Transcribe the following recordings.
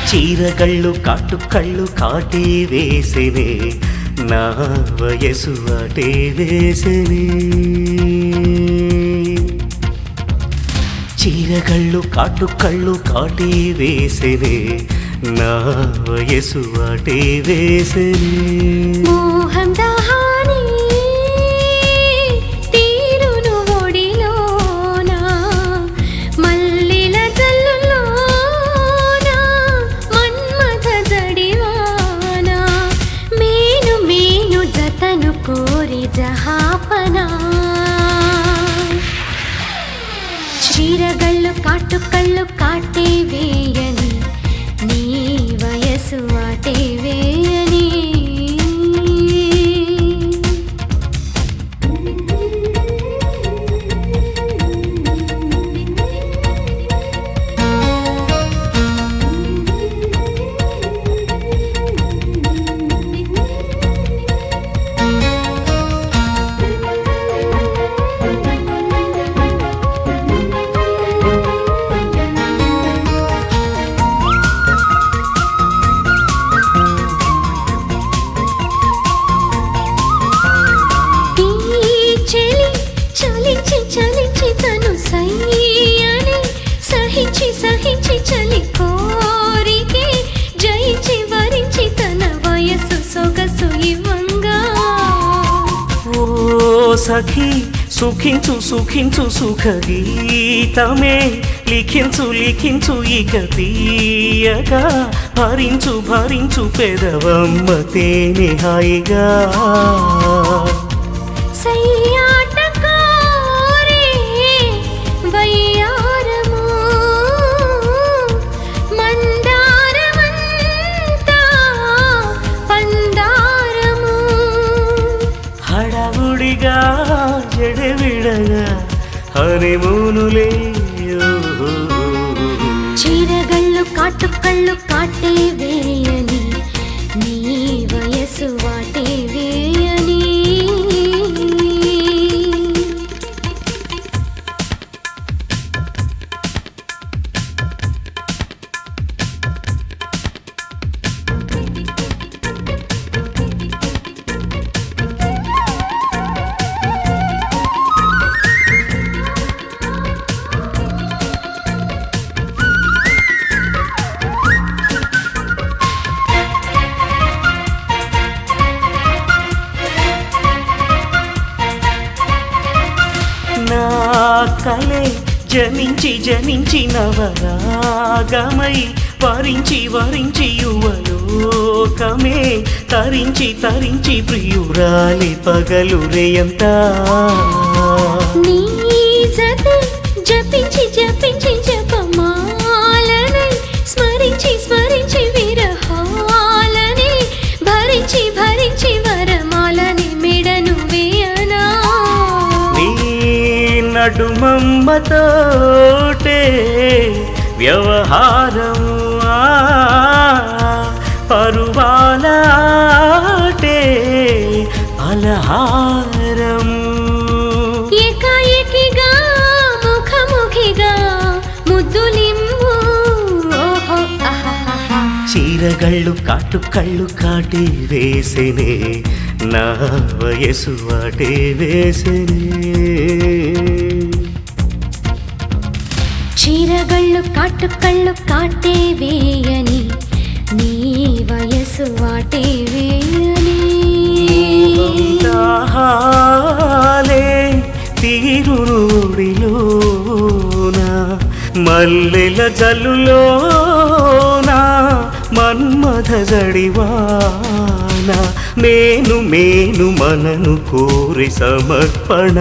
చీరగళ్ళు కాటుకళ్ళు కాటే వేసినే నా వయసు అటే వేసినే చీరగళ్ళు కాటుకళ్ళు కాటే వేసినే నా వయసు అటే వేసినే మోహం దాహాని తీరును ఒడిలోన మల్లెల జల్లులోన మన్మథ జడివాన మేను మేను జతను కోరి జహాపనా చీరగళ్ళు కాటుకళ్ళు కాటే వేయని నీ వయసు వాటే వేయని ఈ చెలి చలించి చలించి తను సయ్యని సహించి సహించి చలి కోరికే జయించి వరించి తన వయసు సొగసు ఇవ్వంగా ఓ సఖీ సుఖించు సుఖించు సుఖ గీతమే లిఖించు లిఖించు ఇక తీయగా భరించు భరించు పెదవమ్మ తేనె హాయిగా సయ్యాట కోరే వయ్యారము మందారమంతా పందారము హడవుడిగా జడవిడగా హరిమూనులే చీరగళ్ళు కాటుకళ్ళు కాటే వేయని నీ వయసు వాటే వేయని నా కలే జనించి జనించి నవరాగమై వరించి వరించి యువలోకమే తరించి తరించి ప్రియురాలి పగలు రేయంతా నీ జతే జపించి జపించి జపమాలనై స్మరించి స్మరించి విరహాలని భరించి భరించి వరమాలని మెడను వేయనా నీ నడుమమ్మతోటే వ్యవహారం ఆ, పరువాలాటే అలహారం ఏకాఏకిగా ముఖముఖిగా ముద్దులింబు ఓహో అహహహ. చీరగళ్ళు కాటుకళ్ళు కాటి వేసినే నా వయసు వాటే వేసినే చీరగళ్ళు కాటుకళ్ళు కాటే వేయని నీ వయసు వాటే వేయని దాహాలే తీరుడిలోన మల్లెల జల్లులోన మన్మథ జడివాన మేను మేను మనను కోరి సమర్పణ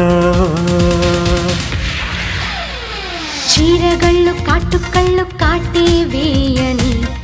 చీరగళ్ళు కాటుకళ్ళు కాటే వేయని